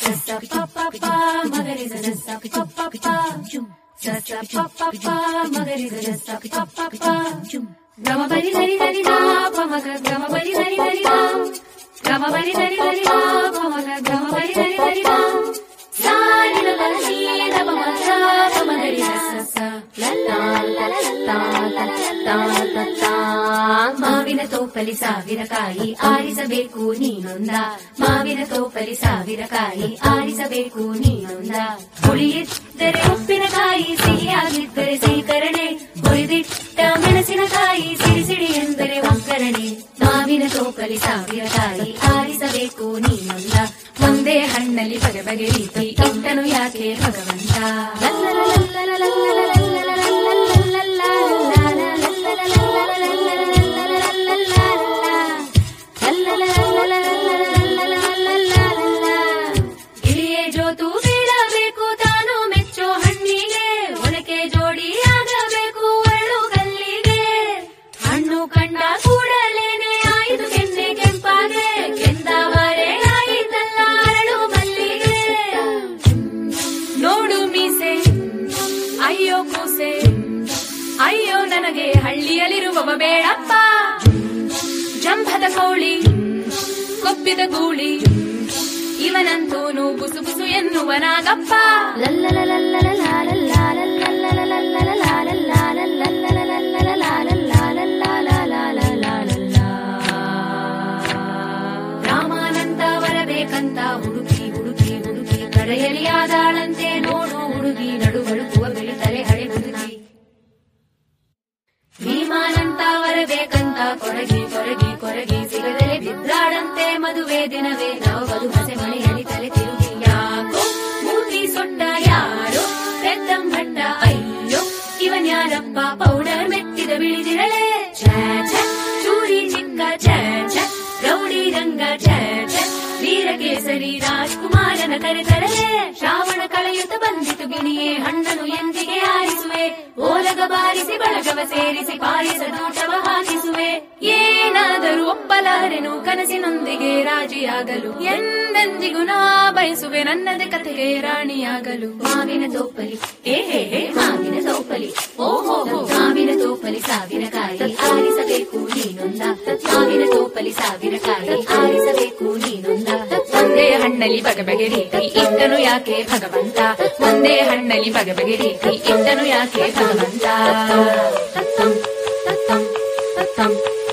sa pa pa pa magari sa sa pa pa pa sa sa pa pa pa magari sa sa pa pa pa gama bari dari dari da pa maga gama bari dari dari da gama bari dari dari da pa maga gama bari dari dari da sa ni la la ni da pa ma sa pa magari sa sa sa la la la la la la la la la ಮಾವಿನ ತೋಪಲಿ ಸಾವಿರ ಕಾಯಿ ಆರಿಸಬೇಕು ನೀನೊಂದ ಮಾವಿನ ತೋಪಲಿ ಸಾವಿರ ಕಾಯಿ ಆರಿಸಬೇಕು ನೀನೊಂದ ಹುಳಿಯಿದ್ದರೆ ಉಪ್ಪಿನಕಾಯಿ ಸಿಹಿಯಾಗಿದ್ದರೆ ಸೀಕರಣೆ ಹುರಿದಿಟ್ಟ ಮೆಣಸಿನಕಾಯಿ ಸಿಡಿ ಸಿಡಿ ಎಂದರೆ ಒಗ್ಗರಣೆ ಮಾವಿನ ತೋಪಲಿ ಸಾವಿರ ಕಾಯಿ ಆರಿಸಬೇಕು ನೀನೊಂದ ಒಂದೇ ಹಣ್ಣಲ್ಲಿ ಬಗೆ ಬಗೆ ರೀತಿ ಇಟ್ಟನು ಯಾಕೆ ಭಗವಂತ ಇಳಿಯೇ ಜೋತು ಬೀಳಬೇಕು ತಾನು ಮೆಚ್ಚೋ ಹಣ್ಣಿಗೆ ಒಳಕೆ ಜೋಡಿ ಆಗಬೇಕು ಅರಳು ಕಲ್ಲಿಗೆ ಹಣ್ಣು ಕಂಡ ಕೂಡಲೇನೆ ಆಯಿತು ಕೆನ್ನೆ ಕೆಂಪಾಗೆ ಕೆಂದಾವರೆ ಆಯಿತಲ್ಲ ಅರಳು ಮಲ್ಲಿಗೆ ನೋಡು ಮೀಸೆ ಅಯ್ಯೋ ಕೂಸೆ ಅಯ್ಯೋ ನನಗೆ ಹಳ್ಳಿಯಲ್ಲಿರುವವ ಬೇಡಪ್ಪ ಜಂಭದ ಕೋಳಿ ಕೊಬ್ಬಿದ ಗೂಳಿ ಇವನಂತೂನು ಬುಸು ಬುಸು ಎನ್ನುವನಾಗಪ್ಪ ರಾಮಾನಂದ ಬರಬೇಕಂತ ಹುಡುಕಿ ಹುಡುಕಿ ಹುಡುಕಿ ಕಡೆಯಲ್ಲಿ ಆದಾಳಂತೆ ನೋಡು ಹುಡುಗಿ ನಡುಗಡುಕುವ ಬೆಳಿತಲೆ ಹಳೆ ಹುಡುಗಿ ಭೀಮಾನಂತ ಬರಬೇಕಂತ ಕೊರಗಿ ಕೊರಗಿ ಕೊರಗಿ ಸಿಗದಲೆ ಬಿದ್ದಾಡಂತೆ ಮದುವೆ ದಿನವೇ ನಾವು ಬದು ಹಸೆ ಮಳೆಯಲ್ಲಿ ತಲೆ ತಿರುಗಿ ಯಾಕೋ ಮೂತಿ ಸೊಟ್ಟ ಯಾರು ಪೆದ್ದಂಭಟ್ಟ ಅಯ್ಯೋ ಇವನ್ಯಾರಪ್ಪ ಪೌಡರ್ ಮೆತ್ತಿದ ಬಿಳಿದಿರಳೆ ಛೇ ಛೇ ಚೂರಿ ಚಿಕ್ಕ ಛೇ ಛೇ ಗೌಡಿ ರಂಗ ಛೇ ಛೇ ವೀರಕೇಸರಿ ರಾಜ್ಕುಮಾರನ ಕರೆತರಲೆ ಶ್ರಾವಣ ಕಳೆಯುತ್ತ ಬಂದಿತು ಗಿಣಿಯೇ ಹಣ್ಣನು ಎಂದಿಗೆ ಆರಿಸುವೆ ಓಲಗ ಬಾರಿಸಿ ಬಳಗವ ಸೇರಿಸಿ ಪಾಯಸ ದೂಟವ ಹಾಕಿಸುವೆ ಏನಾದರೂ ಒಪ್ಪಲಾರೆನು ಕನಸಿನೊಂದಿಗೆ ರಾಜಿಯಾಗಲು ಎಂದೆಂದಿಗೂ ನಾ ಬಯಸುವೆ ನನ್ನದೇ ಕಥೆಗೆ ರಾಣಿಯಾಗಲು ಮಾವಿನ ತೋಪಲಿ ಹೇ ಹೇ ಹೇ ಮಾವಿನ ತೋಪಲಿ ಓಹೋ ಹೋ ಮಾವಿನ ತೋಪಲಿ ಸಾವಿರ ಕಾಯಿ ಆರಿಸಬೇಕು ನೀನೊಂದ ಮಾವಿನ ತೋಪಲಿ ಸಾವಿರ ಕಾಯಿ ಆರಿಸಬೇಕು ನೀನೊಂದ ಒಂದೇ ಹಣ್ಣಲ್ಲಿ ಬಗೆ ಬಗೆ ರೀತಿ ಇಟ್ಟನು ಯಾಕೆ ಭಗವಂತ ಒಂದೇ ಹಣ್ಣಲ್ಲಿ ಬಗೆ ಬಗೆ ರೀತಿ ಇಟ್ಟನು ಯಾಕೆ ಭಗವಂತ ತತ್ತಂ ತತ್ತಂ ತತ್ತಂ